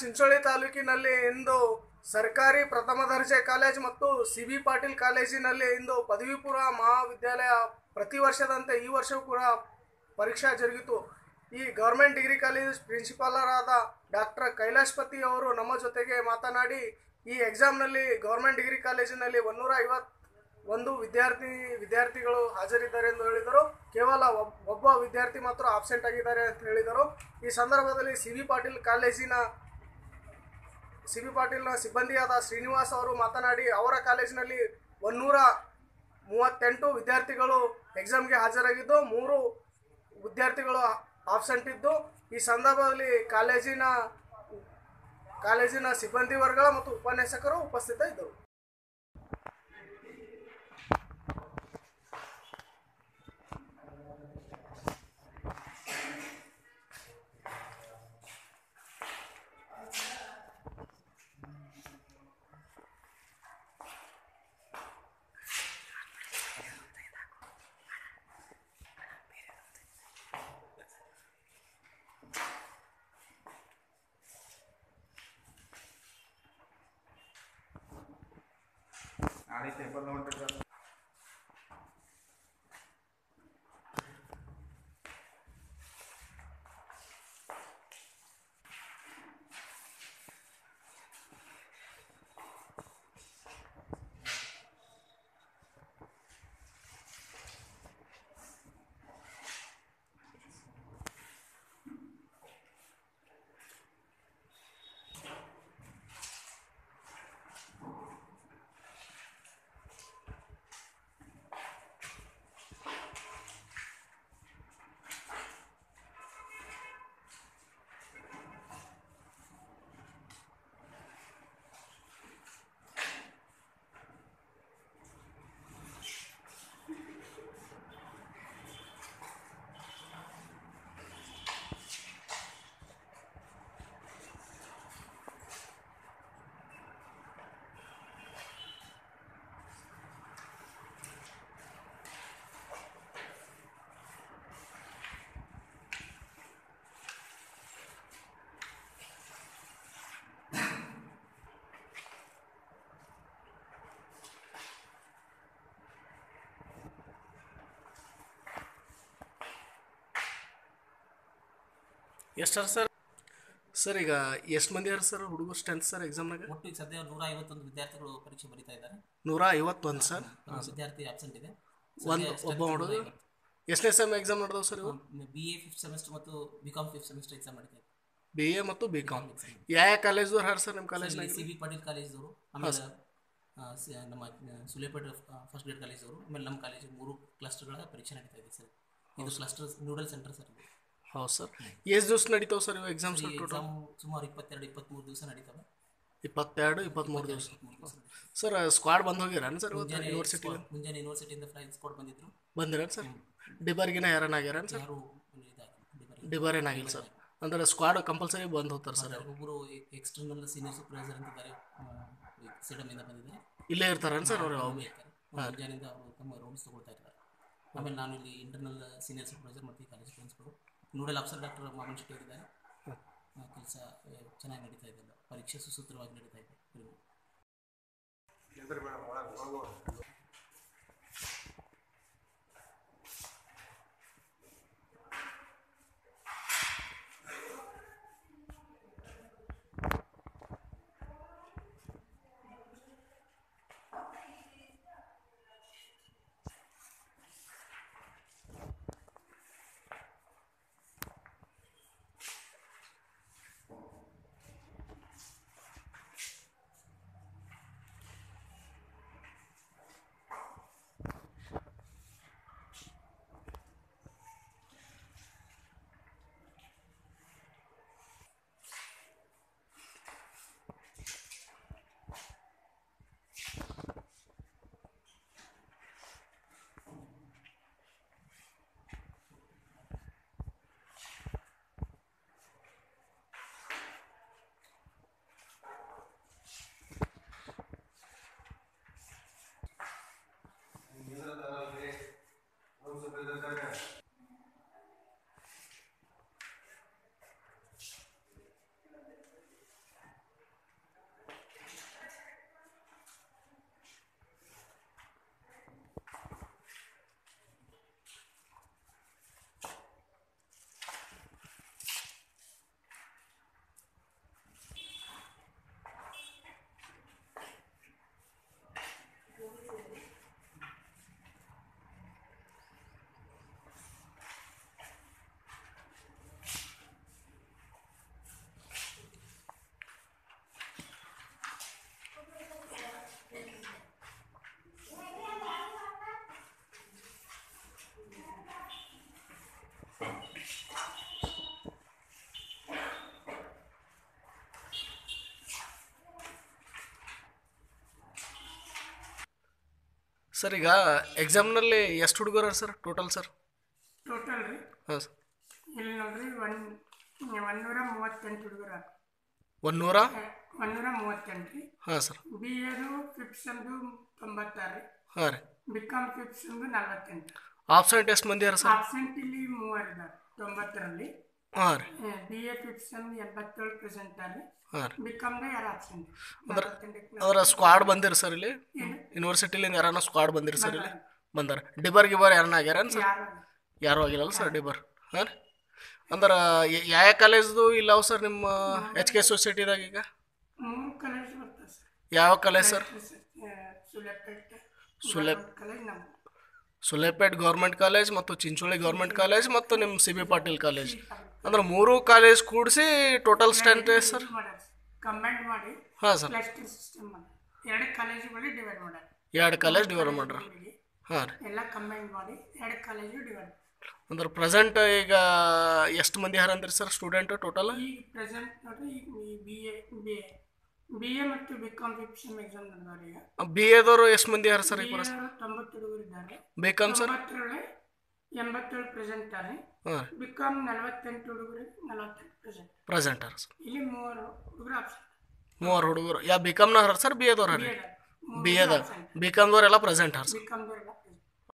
ಚಿಂಚೋಳಿ ತಾಲೂಕಿನಲ್ಲಿ ಇಂದು ಸರ್ಕಾರಿ ಪ್ರಥಮ ದರ್ಜೆ ಕಾಲೇಜ್ ಮತ್ತು ಸಿ ಬಿ ಪಾಟೀಲ್ ಕಾಲೇಜಿನಲ್ಲಿ ಇಂದು ಪದವಿ ಪೂರ್ವ ಮಹಾವಿದ್ಯಾಲಯ ಪ್ರತಿ ವರ್ಷದಂತೆ ಈ ವರ್ಷವೂ ಕೂಡ ಪರೀಕ್ಷಾ ಜರುಗಿತು ಈ ಗೌರ್ಮೆಂಟ್ ಡಿಗ್ರಿ ಕಾಲೇಜ್ ಪ್ರಿನ್ಸಿಪಾಲರಾದ ಡಾಕ್ಟರ್ ಕೈಲಾಶ್ಪತಿ ಅವರು ನಮ್ಮ ಜೊತೆಗೆ ಮಾತನಾಡಿ ಈ ಎಕ್ಸಾಮ್ನಲ್ಲಿ ಗೌರ್ಮೆಂಟ್ ಡಿಗ್ರಿ ಕಾಲೇಜಿನಲ್ಲಿ ಒನ್ನೂರ ಐವತ್ತು ಒಂದು ವಿದ್ಯಾರ್ಥಿ ವಿದ್ಯಾರ್ಥಿಗಳು ಹಾಜರಿದ್ದಾರೆ ಎಂದು ಹೇಳಿದರು ಕೇವಲ ಒಬ್- ಒಬ್ಬ ವಿದ್ಯಾರ್ಥಿ ಮಾತ್ರ ಆಬ್ಸೆಂಟ್ ಆಗಿದ್ದಾರೆ ಅಂತ ಹೇಳಿದರು ಈ ಸಂದರ್ಭದಲ್ಲಿ ಸಿ ವಿ ಪಾಟೀಲ್ ಕಾಲೇಜಿನ ಸಿ ಬಿ ಪಾಟೀಲ್ನ ಸಿಬ್ಬಂದಿಯಾದ ಶ್ರೀನಿವಾಸ್ ಅವರು ಮಾತನಾಡಿ ಅವರ ಕಾಲೇಜಿನಲ್ಲಿ ಒನ್ನೂರ ಮೂವತ್ತೆಂಟು ವಿದ್ಯಾರ್ಥಿಗಳು ಎಕ್ಸಾಮ್ಗೆ ಹಾಜರಾಗಿದ್ದು ಮೂರು ವಿದ್ಯಾರ್ಥಿಗಳು ಆಬ್ಸೆಂಟ್ ಇದ್ದು ಈ ಸಂದರ್ಭದಲ್ಲಿ ಕಾಲೇಜಿನ ಕಾಲೇಜಿನ ಸಿಬ್ಬಂದಿ ವರ್ಗ ಮತ್ತು ಉಪನ್ಯಾಸಕರು ಉಪಸ್ಥಿತ ಇದ್ದರು ನಾಳೆ ಪೇಪರ್ ನೋಡ್ರಿ ಎಷ್ಟರ ಸರ್ ಸರ್ ಈಗ ಎಷ್ಟು ಮಂದಿ ಅರ ಸರ್ ಹುಡುಗರು ಸ್ಟ್ರೆಂತ್ ಸರ್ ಎಕ್ಸಾಮ್ನಾಗ ಒಟ್ಟು ಈಗ ಸದ್ಯ ನೂರ ಐವತ್ತೊಂದು ವಿದ್ಯಾರ್ಥಿಗಳು ಪರೀಕ್ಷೆ ಬರೀತಾ ಇದ್ದಾರೆ ನೂರ ಐವತ್ತೊಂದು ಸರ್ ಒಂದು ವಿದ್ಯಾರ್ಥಿ ಆಬ್ಸೆಂಟ್ ಇದೆ ಒಂದು ಒಬ್ಬ ಹುಡುಗ ಎಷ್ಟನೇ ಸೆಮ್ ಎಕ್ಸಾಮ್ ನಡೆದವು ಸರ್ ಇವು ಬಿ ಎ ಫಿಫ್ತ್ ಸೆಮಿಸ್ಟರ್ ಮತ್ತು B com fifth semester exam ನಡೀತಾ ಇದೆ ಬಿ ಎ ಮತ್ತು ಬಿ ಕಾಮ್ ಯಾವ ಯಾವ ಕಾಲೇಜ್ದವ್ರು ಹಾರ ಸರ್ ನಿಮ್ಮ ಕಾಲೇಜ್ನಾಗ ಸಿ ಬಿ ಪಾಟೀಲ್ ಕಾಲೇಜ್ದವರು ಆಮೇಲೆ ಆ, ಸಿ- ನಮ್ಮ ಸುಲೇಪೇಟ್ ಫಸ್ಟ್ ಗ್ರೇಡ್ ಕಾಲೇಜ್ದವರು ಆಮೇಲೆ ನಮ್ಮ ಕಾಲೇಜ್ ಮೂರು ಕ್ಲಸ್ಟರ್ಗಳ ಪರೀಕ್ಷೆ ನಡೀತಾ ಇದೆ ಸರ್ ಇದು ಕ್ಲಸ್ಟರ್ ನೂಡಲ್ ಸೆಂಟರ್ ಸರ್ ಇದು ಹೌದು ಸರ್ ಎಷ್ಟು ದಿವಸ ನಡೀತಾವೆ ಸರ್ ಇವು ಎಕ್ಸಾಮ್ ಈ ಸರ್ ಟೋಟಲ್ ಎಕ್ಸಾಮ್ ಸುಮಾರು ಇಪ್ಪತ್ತೆರಡು ಇಪ್ಪತ್ತ್ಮೂರು ದಿವಸ ನಡೀತವೆ ಇಪ್ಪತ್ತೆರಡು ಇಪ್ಪತ್ತ್ಮೂರು ದಿವಸ ಇಪ್ಪತ್ತ್ಮೂರು ದಿವಸ ನಡೀತವೆ. ಸರ್ ಸ್ಕ್ವಾಡ್ ಬಂದು ಹೋಗ್ಯಾರ ಸರ್ ಇವತ್ತು ಮುಂಜಾನೆ ಯೂನಿವರ್ಸಿಟಿ ಸ್ಕೊ- ಮುಂಜಾನೆ ಯೂನಿವರ್ಸಿಟಿಯಿಂದ ಫ್ಲೈಟ್ ಸ್ಕೋಡ್ ಬಂದಿದ್ರು ಬಂದಿರ ಸರ್ ಡಿಬರ್ಗಿನ ಯಾರನ್ನ ಆಗ್ಯಾರ ಸರ್ ಯಾರು ಇದಾಗಿಲ್ಲ ಡಿಬರಿ ಡಿಬರ್ ಏನಾಗಿಲ್ಲ ಸರ್ ಅಂದ್ರೆ ಸ್ಕ್ವಾಡ್ ಕಂಪಲ್ಸರಿ ಬಂದು ಹೋಗ್ತಾರೆ ಸರ್ ಒಬ್ಬರು ಎಕ್ಸ್ಟರ್ನಲ್ ಸೀನಿಯರ್ ಸೂಪರ್ವೈಸರ್ ಅಂತಿದ್ದಾರೆ ಸಿಡಮಿಂದ ಬಂದಿದ್ದಾರೆ ಇಲ್ಲೇ ಇರ್ತಾರೇನು ಸರ್ ಅವರು ಅವ್ರು ಇರ್ತಾರೆ ಮುಂಜಾನೆಯಿಂದ ಅವರು ತಮ್ಮ ರೂಮ್ಸ್ ತಗೊಳ್ತಾ ಇದ್ದಾರೆ ಆಮೇಲೆ ನಾನು ಇಲ್ಲಿ ಇಂಟರ್ನಲ್ ಸೀನಿಯರ್ ಸೂಪರ್ವೈಸರ್ ಮತ್ತು ಈ college principal nodal officer doctor Maman Shetty ಅವರಿದ್ದಾರೆ ಕೆಲಸ ಚೆನ್ನಾಗಿ ನಡೀತಾ ಇದೆ ಎಲ್ಲ. ಪರೀಕ್ಷೆ ಸುಸೂತ್ರವಾಗಿ ನಡೀತಾ ಇದೆ ಸರ್ ಈಗ ಎಕ್ಸಾಮ್ನಲ್ಲಿ ಎಷ್ಟು ಹುಡುಗರು ಸರ್ ಟೋಟಲ್ ಸರ್ ಟೋಟಲ್ ರೀ ಹಾಂ ಸರ್ ಇಲ್ಲಿ ನೋಡ್ರಿ ಒನ್ ಒಂದೂರ ಮೂವತ್ತೆಂಟು ಹುಡುಗರು ಒಂದೂರ ಒಂದೂರ ಮೂವತ್ತೆಂಟು ರೀ ಹಾಂ ಸರ್ ಬಿ ಎದು ಫಿಫ್ಸನ್ದು ತೊಂಬತ್ತಾರು ರೀ ಹಾಂ ರೀ ಬಿ ಕಾಮ್ ಫಿಫ್ಸನ್ದು ನಲ್ವತ್ತೆಂಟು ಆಬ್ಸೆಂಟ್ ಎಷ್ಟು ಮಂದಿ ಅರ ಸರ್ ಆಬ್ಸೆಂಟ್ ಇಲ್ಲಿ ಮೂವರು ಇದ್ದಾರೆ ತೊಂಬತ್ತರಲ್ಲಿ ಹಾಂ ರೀ ಬಿ ಎ ಫಿಫ್ಸನ್ ಎಂಬತ್ತೇಳು ಪ್ರೆಸೆಂಟ್ ರೀ ಹಾಂ ರೀ ಬಿ ಕಾಮ್ದಾಗ ಯಾರು ಆಬ್ಸೆಂಟ್ ಅದರ ಸ್ಕ್ವಾಡ್ ಬಂದಿರಿ ಸರ್ ಇಲ್ಲಿ ಯೂನಿವರ್ಸಿಟಿಲಿಂದ ಯಾರನ್ನ ಸ್ಕ್ವಾಡ್ ಬಂದಿರಿ ಸರ್ ಇಲ್ಲಿ ಬಂದಾರ ಡಿಬರ್ ಗಿಬರ್ ಯಾರನ್ನ ಆಗ್ಯಾರೇನು ಸರ್ ಯಾರು ಯಾರೂ ಆಗಿಲ್ಲಲ್ಲ ಸರ್ ಡಿಬರ್ ಹಾಂ ರೀ ಅಂದ್ರೆ ಯಾವ ಕಾಲೇಜ್ದು ಇಲ್ಲವ ಸರ್ ನಿಮ್ಮ ಎಚ್ ಕೆ ಸೊಸೈಟಿದಾಗ ಈಗ ಮೂರು ಕಾಲೇಜ್ ಬರ್ತದೆ ಸರ್ ಯಾವ college sir Sulepete Sule college ನಮ್ಮ ಸುಲೇಪೇಟ್ ಗೌರ್ಮೆಂಟ್ ಕಾಲೇಜ್ ಮತ್ತು ಚಿಂಚೋಳಿ ಗೌರ್ಮೆಂಟ್ ಕಾಲೇಜ್ ಮತ್ತು ನಿಮ್ಮ ಸಿ ಬಿ ಪಾಟೀಲ್ ಕಾಲೇಜ್ ಅಂದ್ರೆ ಮೂರು ಕಾಲೇಜ್ ಕೂಡಿಸಿ ಟೋಟಲ್ ಸ್ಟ್ರೆಂತ್ ಎಷ್ಟು ಸರ್ ಮಾಡ್ಯಾರ ಕಂಬೈಂಡ್ ಮಾಡಿ ಹಾಂ ಸರ್ ಕ್ಲಸ್ಟರ್ ಸಿಸ್ಟಮ್ ಮಾಡಿ ಎರಡು ಕಾಲೇಜುಗಳಿಗೆ ಡಿವೈಡ್ ಮಾಡ್ಯಾರ ಎರಡು ಕಾಲೇಜ್ ಡಿವೈಡ್ ಮಾಡ್ರಿ ಇವ್ರಿಗೆ ಹಾಂ ರೀ ಎಲ್ಲ ಕಂಬೈಂಡ್ ಮಾಡಿ ಎರಡು ಕಾಲೇಜು ಡಿವೈಡ್ ಅಂದ್ರೆ ಪ್ರೆಸೆಂಟ್ ಈಗ ಎಷ್ಟು ಮಂದಿ ಹಾರಂದ್ರಿ ಸರ್ ಸ್ಟೂಡೆಂಟ್ ಟೋಟಲ್ ಈಗ ಪ್ರೆಸೆಂಟ್ ನೋಡ್ರಿ ಈಗ B A B A B A ಮತ್ತು ಬಿ ಕಾಮ್ ಫಿಫ್ತ್ ಎಕ್ಸಾಮ್ ನಡೆದವ್ರು ಈಗ ಬಿ ಎದವರು ಎಷ್ಟು ಮಂದಿ ಹಾರ ಸರ್ ಬಿ ಈಗ ಎ ತೊಂಬತ್ತು ಹುಡುಗರು ಇದ್ದಾರೆ ಬಿ ಕಾಮ್ ಸರ್ ತೊಂಬತ್ತರೊಳಗೆ ಎಂಬತ್ತೇಳು ಪ್ರೆಸೆಂಟ್ ಇದ್ದಾರೆ ಹಾಂ ಬಿ ಕಾಮ್ ನಲವತ್ತೆಂಟು ಹುಡುಗರು ನಲವತ್ತೆಂಟು ಪ್ರೆಸೆಂಟ್ ಪ್ರೆಸೆಂಟ್ ಹಾರ ಸರ್ ಇಲ್ಲಿ ಮೂವರು ಹುಡುಗರು ಆಪ್ಷನ್ ಮೂವರು ಹುಡುಗರು ಯಾ ಬಿ ಕಾಮ್ನ ಹಾರ ಸರ್ ಬಿ ಎದವ್ರು ಹಾರ ಬಿ ರೀ ಎದ ಬಿ ಎದಾಗ ಬಿ ಕಾಮ್ದವ್ರೆಲ್ಲ ಪ್ರೆಸೆಂಟ್ ಹಾರ ಸರ್ ಬಿ ಕಾಮ್ದವರೆಲ್ಲ